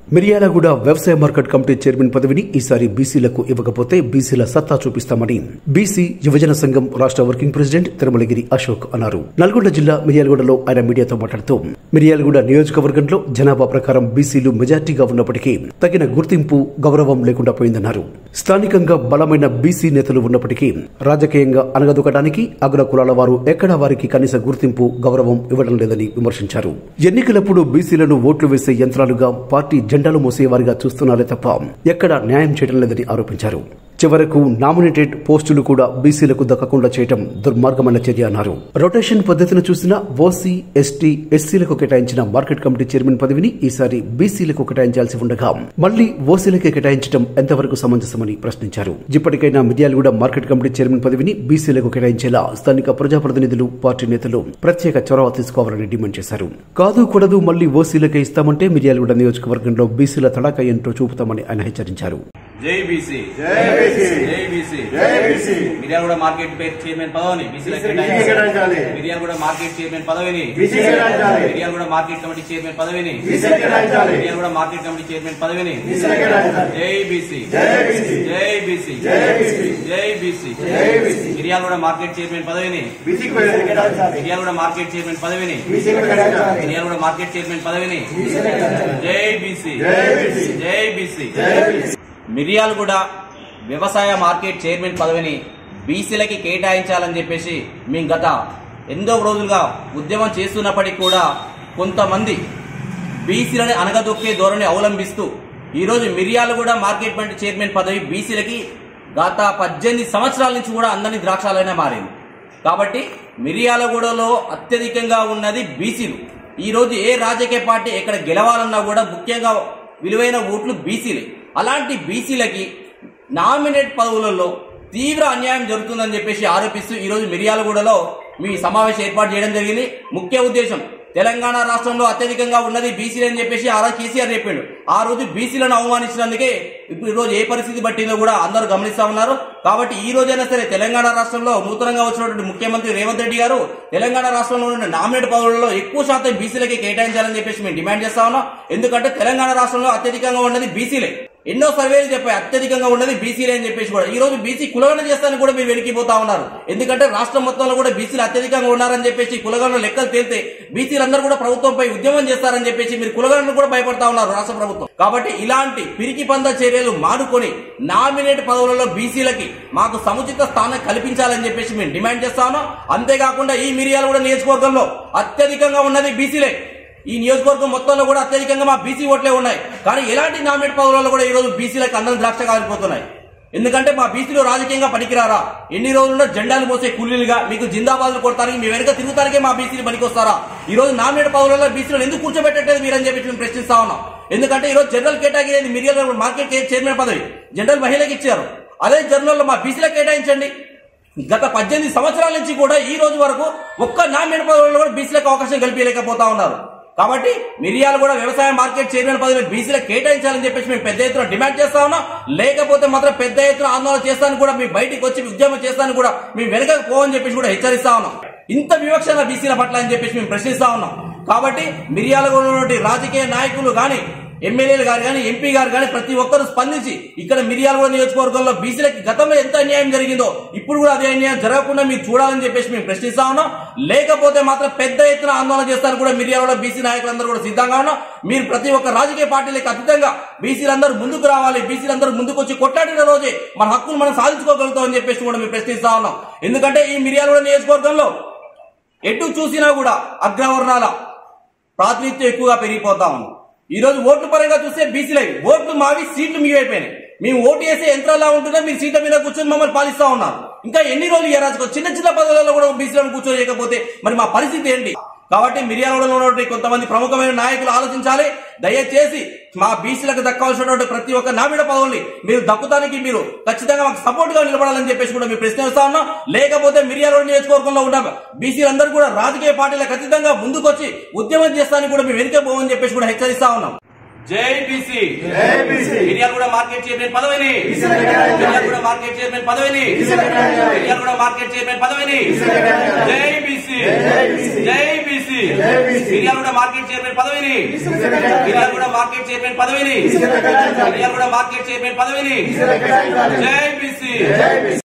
మిర్యాలగూడ వ్యవసాయ market committee chairman పదవిని ఈసారి బీసీలకు ఇవ్వకపోతే బీసీల సత్తా చూపిస్తామని బీసీ యువజన సంఘం రాష్ట్ర వర్కింగ్ ప్రెసిడెంట్ తిరుమలగిరి అశోక్ అన్నారు నల్గొండ జిల్లా మిర్యాలగూడలో ఆయన మీడియాతో మాట్లాడుతూ మిర్యాలగూడ నియోజకవర్గంలో జనాభా ప్రకారం బీసీలు మెజార్టీగా ఉన్నప్పటికీ తగిన గుర్తింపు గౌరవం లేకుండా పోయిందన్నారు స్థానికంగా బలమైన బీసీ నేతలు ఉన్నప్పటికీ రాజకీయంగా అనగదొక్కడానికి అగ్ర కులాల వారు ఎక్కడా వారికి కనీస గుర్తింపు గౌరవం ఇవ్వడం లేదని విమర్శించారు ఎన్నికలప్పుడు బీసీలను ఓట్లు వేసే యంత్రాలుగా పార్టీ జెండాలు మోసేవారిగా చూస్తున్నారే తప్ప ఎక్కడా న్యాయం చేయడం లేదని ఆరోపించారు చివరకు నామినేటెడ్ పోస్టులు కూడా బీసీలకు దక్కకుండా చేయడం దుర్మార్గమైన చర్య అన్నారు రొటేషన్ పద్ధతిని చూసిన ఓసీ ఎస్టీ ఎస్సీలకు కేటాయించిన మార్కెట్ కమిటీ చైర్మన్ పదవిని ఈసారి బీసీలకు కేటాయించాల్సి ఉండగా మళ్లీ ఓసీలకే కేటాయించడం ఎంతవరకు సమంజసమని ప్రశ్నించారు ఇప్పటికైనా మిర్యాలగూడ మార్కెట్ కమిటీ చైర్మన్ పదవిని బీసీలకు కేటాయించేలా స్థానిక ప్రజాప్రతినిధులు పార్టీ నేతలు ప్రత్యేక చొరవ తీసుకోవాలని డిమాండ్ చేశారు కాదు కూడదు మళ్లీ ఓసీలకే ఇస్తామంటే మిర్యాలగూడ నియోజకవర్గంలో బీసీల తడాక ఏంటో చూపుతామని ఆయన హెచ్చరించారు జై బీసీ జై బీసీ. జై బీసీ జై బీసీ. మిర్యాలగూడ మార్కెట్ పేరు చైర్మన్ పదవిని బీసీలకు బీసీలకు కేటాయించాలి కేటాయించాలి. మిర్యాలగూడ మార్కెట్ చైర్మన్ పదవిని బీసీలకు కేటాయించాలి. మిర్యాలగూడ మార్కెట్ కమిటీ చైర్మన్ పదవిని బీసీలకు కేటాయించాలి. మిర్యాలగూడ మార్కెట్ కమిటీ చైర్మన్ పదవిని బీసీలకు కేటాయించాలి. జై బీసీ జై బీసీ. జై బీసీ జై బీసీ. జై బీసీ జై బీసీ. మిర్యాలగూడ మార్కెట్ చైర్మన్ పదవిని బీసీకి కేటాయించాలి. మిర్యాలగూడ మార్కెట్ చైర్మన్ పదవిని బీసీకి కేటాయించాలి. మిర్యాలగూడ మార్కెట్ చైర్మన్ పదవిని జై బీసీ జై బీసీ. జై బీసీ జై బీసీ. మిర్యాలగూడ వ్యవసాయ మార్కెట్ చైర్మన్ పదవిని బీసీలకి కేటాయించాలని చెప్పేసి మేము గత ఎన్నో రోజులుగా ఉద్యమం చేస్తున్నప్పటికీ కూడా కొంతమంది బీసీలని అనగదొక్కే ధోరణి అవలంబిస్తూ ఈరోజు మిర్యాలగూడ మార్కెట్ కమిటీ చైర్మన్ పదవి బీసీలకి గత పద్దెనిమిది సంవత్సరాల నుంచి కూడా అందని ద్రాక్షాలనే మారింది కాబట్టి మిర్యాలగూడలో అత్యధికంగా ఉన్నది బీసీలు ఈ రోజు ఏ రాజకీయ పార్టీ ఎక్కడ గెలవాలన్నా కూడా ముఖ్యంగా విలువైన ఓట్లు బీసీలే అలాంటి బీసీలకి నామినేట్ పదవులలో తీవ్ర అన్యాయం జరుగుతుందని చెప్పేసి ఆరోపిస్తూ ఈ రోజు మిర్యాలగూడలో మీ సమావేశం ఏర్పాటు చేయడం జరిగింది ముఖ్య ఉద్దేశం తెలంగాణ రాష్ట్రంలో అత్యధికంగా ఉన్నది బీసీలు అని చెప్పేసి ఆ రోజు కేసీఆర్ చెప్పాడు ఆ రోజు బీసీలను అవమానించినందుకే ఇప్పుడు ఈ రోజు ఏ పరిస్థితి పట్టిందో కూడా అందరూ గమనిస్తా ఉన్నారు కాబట్టి ఈ రోజైనా సరే తెలంగాణ రాష్ట్రంలో నూతనంగా వచ్చినటువంటి ముఖ్యమంత్రి రేవంత్ రెడ్డి గారు తెలంగాణ రాష్ట్రంలో ఉన్న నామినేట్ పదవులలో ఎక్కువ శాతం బీసీలకి కేటాయించాలని చెప్పేసి మేము డిమాండ్ చేస్తా ఉన్నాం ఎందుకంటే తెలంగాణ రాష్ట్రంలో అత్యధికంగా ఉన్నది బీసీలే ఎన్నో సర్వేలు చెప్పాయి అత్యధికంగా ఉన్నది బీసీలే అని చెప్పేసి కూడా ఈ రోజు బీసీ కులగణ చేస్తానని కూడా మీరు వెలికిపోతా ఉన్నారు ఎందుకంటే రాష్ట్రం మొత్తంలో కూడా బీసీలు అత్యధికంగా ఉన్నారని చెప్పేసి కులగణ లెక్కలు తేలితే బీసీలందరూ కూడా ప్రభుత్వంపై ఉద్యమం చేస్తారని చెప్పేసి మీరు కులగణను కూడా భయపడతా ఉన్నారు రాష్ట్ర ప్రభుత్వం కాబట్టి ఇలాంటి పిరికి పంద చర్యలు మానుకొని నామినేట్ పదవులలో బీసీలకి మాకు సముచిత స్థానం కల్పించాలని చెప్పేసి మేము డిమాండ్ చేస్తా ఉన్నాం అంతేకాకుండా ఈ మిరియాలు కూడా నియోజకవర్గంలో అత్యధికంగా ఉన్నది బీసీలే ఈ నియోజకవర్గం మొత్తంలో కూడా అత్యధికంగా మా బీసీ ఓట్లే ఉన్నాయి కానీ ఎలాంటి నామినేట్ పదవులలో కూడా ఈ రోజు బీసీలకు అందరం ద్రాక్ష కాలిపోతున్నాయి ఎందుకంటే మా బీసీలో రాజకీయంగా పనికిరారా ఎన్ని రోజుల్లో జెండాలు మోసే కూలీలుగా మీకు జిందాబాదులు కొడతానికి మీ వెనుక తిరుగుతానికే మా బీసీలు పనికొస్తారా ఈ రోజు నామినేట్ పదవులలో బీసీలు ఎందుకు కూర్చోబెట్టట్లేదు మీరని చెప్పి మేము ప్రశ్నిస్తా ఉన్నాం ఎందుకంటే ఈ రోజు జనరల్ కేటగిరీ అనేది మిరియల్ మార్కెట్ చైర్మన్ పదవి జనరల్ మహిళకి ఇచ్చారు అదే జనరల్ లో మా బీసీలకు కేటాయించండి గత పద్దెనిమిది సంవత్సరాల నుంచి కూడా ఈ రోజు వరకు ఒక్క నామినేట్ పదవుల్లో కూడా బీసీలకు అవకాశం కల్పించలేకపోతా ఉన్నారు కాబట్టి మిరియాలు కూడా వ్యవసాయ మార్కెట్ చైర్మన్ పదవి బీసీలకు కేటాయించాలని చెప్పేసి మేము పెద్ద ఎత్తున డిమాండ్ చేస్తా ఉన్నాం లేకపోతే మాత్రం పెద్ద ఎత్తున ఆందోళన చేస్తాను కూడా మీ బయటికి వచ్చి ఉద్యమం చేస్తాను కూడా మేము వెనకకు పోవని చెప్పేసి కూడా హెచ్చరిస్తా ఉన్నాం ఇంత వివక్షణ బీసీల పట్ల అని చెప్పేసి మేము ప్రశ్నిస్తా ఉన్నాం కాబట్టి మిరియాలలో ఉన్నటువంటి రాజకీయ నాయకులు గాని ఎమ్మెల్యేలు గారు కానీ ఎంపీ గారు కానీ ప్రతి ఒక్కరూ స్పందించి ఇక్కడ మిర్యాలగూడ నియోజకవర్గంలో బీసీలకి గతంలో ఎంత అన్యాయం జరిగిందో ఇప్పుడు కూడా అదే అన్యాయం జరగకుండా మీరు చూడాలని చెప్పేసి మేము ప్రశ్నిస్తా ఉన్నాం లేకపోతే మాత్రం పెద్ద ఎత్తున ఆందోళన చేస్తారు కూడా మిర్యాలగూడ బీసీ నాయకులందరూ కూడా సిద్ధంగా ఉన్నాం మీరు ప్రతి ఒక్క రాజకీయ పార్టీలకు అతీతంగా బీసీలందరూ ముందుకు రావాలి బీసీలందరూ ముందుకు వచ్చి కొట్లాడిన రోజే మన హక్కులు మనం సాధించుకోగలుగుతాం అని చెప్పేసి కూడా మేము ప్రశ్నిస్తా ఉన్నాం ఎందుకంటే ఈ మిర్యాలగూడ నియోజకవర్గంలో ఎటు చూసినా కూడా అగ్రవర్ణాల ప్రాతినిధ్యం ఎక్కువగా పెరిగిపోతా ఉంది ఈ రోజు ఓట్ల పరంగా చూస్తే బీసీలై ఓట్లు మావి సీట్లు మీవైపోయినాయి మేము ఓటు వేసే యంత్రాలా ఉంటున్నా మీరు సీట్ల మీద కూర్చొని మమ్మల్ని పాలిస్తా ఉన్నారు ఇంకా ఎన్ని రోజులు ఈ రాజకీయ చిన్న చిన్న పదవులలో కూడా బీసీలను కూర్చోలేకపోతే మరి మా పరిస్థితి ఏంటి కాబట్టి మిర్యాలగూడలో ఉన్నటువంటి కొంతమంది ప్రముఖమైన నాయకులు ఆలోచించాలి దయచేసి మా బీసీలకు దక్కాల్సినటువంటి ప్రతి ఒక్క నామిడ పదవుల్ని మీరు దక్కుతానికి మీరు ఖచ్చితంగా మాకు సపోర్ట్ గా నిలబడాలని చెప్పేసి కూడా మేము ప్రశ్నిస్తా ఉన్నాం లేకపోతే మిర్యాలగూడ నియోజకవర్గంలో ఉన్న బీసీలందరూ కూడా రాజకీయ పార్టీలకు ఖచ్చితంగా ముందుకొచ్చి ఉద్యమం చేస్తానికి కూడా మేము వెనుక పోవని చెప్పేసి కూడా హెచ్చరిస్తా ఉన్నాం జై బీసీ జై బీసీ. మిర్యాలగూడ మార్కెట్ చైర్మన్ పదవిని బీసీలకు కేటాయించాలి. మిర్యాలగూడ మార్కెట్ చైర్మన్ పదవిని బీసీలకు కేటాయించాలి. మిర్యాలగూడ మార్కెట్ చైర్మన్ పదవిని బీసీలకు కేటాయించాలి. జై బీసీ జై బీసీ. జై బీసీ జై బీసీ. మిర్యాలగూడ మార్కెట్ చైర్మన్ పదవిని బీసీలకు కేటాయించాలి. మిర్యాలగూడ మార్కెట్ చైర్మన్ పదవిని బీసీలకు కేటాయించాలి. మిర్యాలగూడ మార్కెట్ చైర్మన్ పదవిని బీసీలకు కేటాయించాలి. జై బీసీ జై బీసీ.